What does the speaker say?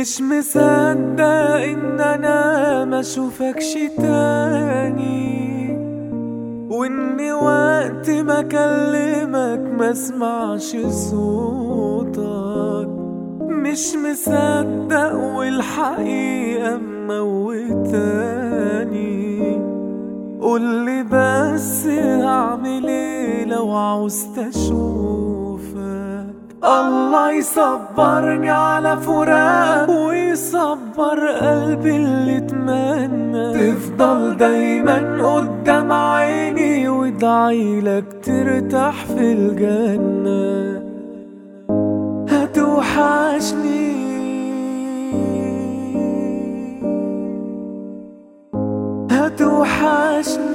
مش مصدق ان انا ما اشوفكش تاني واني وقت ما اكلمك ما اسمعش صوتك مش مصدق والحقيقة موتاني قولي بس هعمل ايه لو عاوزت اشوفك الله يصبرني على فراق ويصبر قلبي اللي اتمنى تفضل دايما قدام عيني وادعيلك ترتاح في الجنة هتوحشني هتوحشني